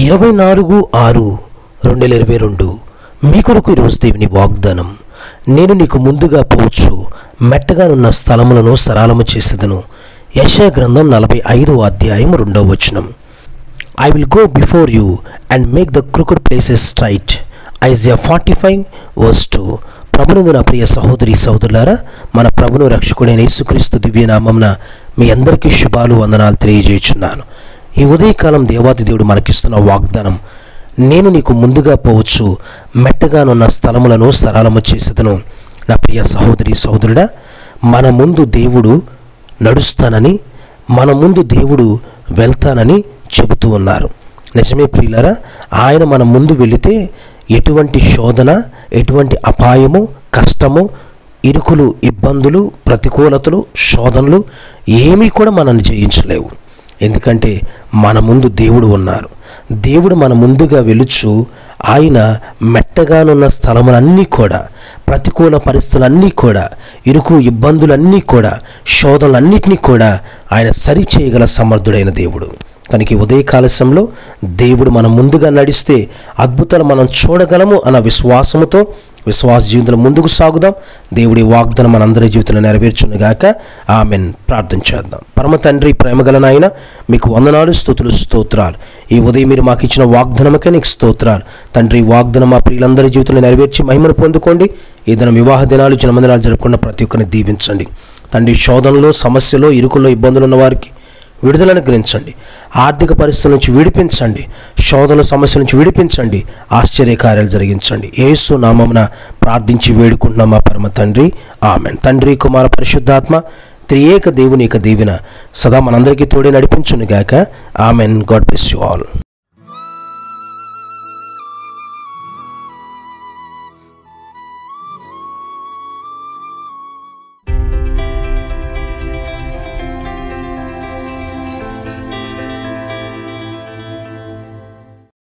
ఇరవై నాలుగు ఆరు రెండు వేల ఇరవై రెండు మీ కొరకు ఈరోజు దేవుని వాగ్దానం నేను నీకు ముందుగా పోవచ్చు మెట్టగానున్న స్థలములను సరళము చేసేదను యశా గ్రంథం నలభై ఐదో అధ్యాయం రెండవ వచనం I will go before you and make the crooked places straight Isaiah forty five verse two ప్రభునందు నా ప్రియ సహోదరి సహోదరులారా మన ప్రభును రక్షకుడైన యేసుక్రీస్తు దివ్యనామంన మీ అందరికీ శుభాలు వందనాలు తెలియజేయుచున్నాను ఈ ఉదయకాలం దేవాది దేవుడు మనకిస్తున్న వాగ్దానం నేను నీకు ముందుగా పోవచ్చు మెట్టగానున్న స్థలములను సరళము చేసేదను నా ప్రియ సహోదరి సహోదరుడా మన ముందు దేవుడు నడుస్తానని మన ముందు దేవుడు వెళ్తానని చెబుతూ ఉన్నారు నిజమే ప్రియులరా ఆయన మన ముందు వెళితే ఎటువంటి శోధన ఎటువంటి అపాయము కష్టము ఇరుకులు ఇబ్బందులు ప్రతికూలతలు శోధనలు ఏమీ కూడా మనల్ని జయించలేవు ఎందుకంటే మన ముందు దేవుడు ఉన్నారు దేవుడు మన ముందుగా వెలుచు ఆయన మెట్టగానున్న స్థలములన్నీ కూడా ప్రతికూల పరిస్థితులన్నీ కూడా ఇరుకు ఇబ్బందులన్నీ కూడా శోధనలన్నింటినీ కూడా ఆయన సరి చేయగల సమర్థుడైన దేవుడు కనుక ఈ ఉదయకాలశంలో దేవుడు మనం ముందుగా నడిస్తే అద్భుతాలు మనం చూడగలము అన్న విశ్వాసముతో విశ్వాస జీవితంలో ముందుకు సాగుదాం దేవుడి వాగ్దానం మనందరి జీవితంలో నెరవేర్చునుగాక ఆమెన్ ప్రార్థన చేద్దాం పరమ తండ్రి ప్రేమగల నాయన మీకు వందనాలు స్తుతులు స్తోత్రాలు ఈ ఉదయం మీరు మాకు ఇచ్చిన వాగ్దానమకే నీకు స్తోత్రాలు తండ్రి ఈ వాగ్దానం మా ప్రియులందరి జీవితంలో నెరవేర్చి మహిమను పొందుకోండి ఏదైనా వివాహ దినాలు జన్మదినాలు జరుపుకున్న ప్రతి ఒక్కరిని దీవించండి తండ్రి శోధనలో సమస్యలో ఇరుకుల్లో ఇబ్బందులు ఉన్న వారికి విడుదలను గ్రహించండి ఆర్థిక పరిస్థితుల నుంచి విడిపించండి శోధన సమస్యల నుంచి విడిపించండి ఆశ్చర్యకార్యాలు జరిగించండి యేసు నామమున ప్రార్థించి వేడుకుంటున్నాం మా పరమ తండ్రి ఆమెన్ తండ్రి కుమార పరిశుద్ధాత్మ త్రియేక దేవుని యొక్క దీవెన సదా మనందరికీ తోడే నడిపించునుగాక amen God bless you all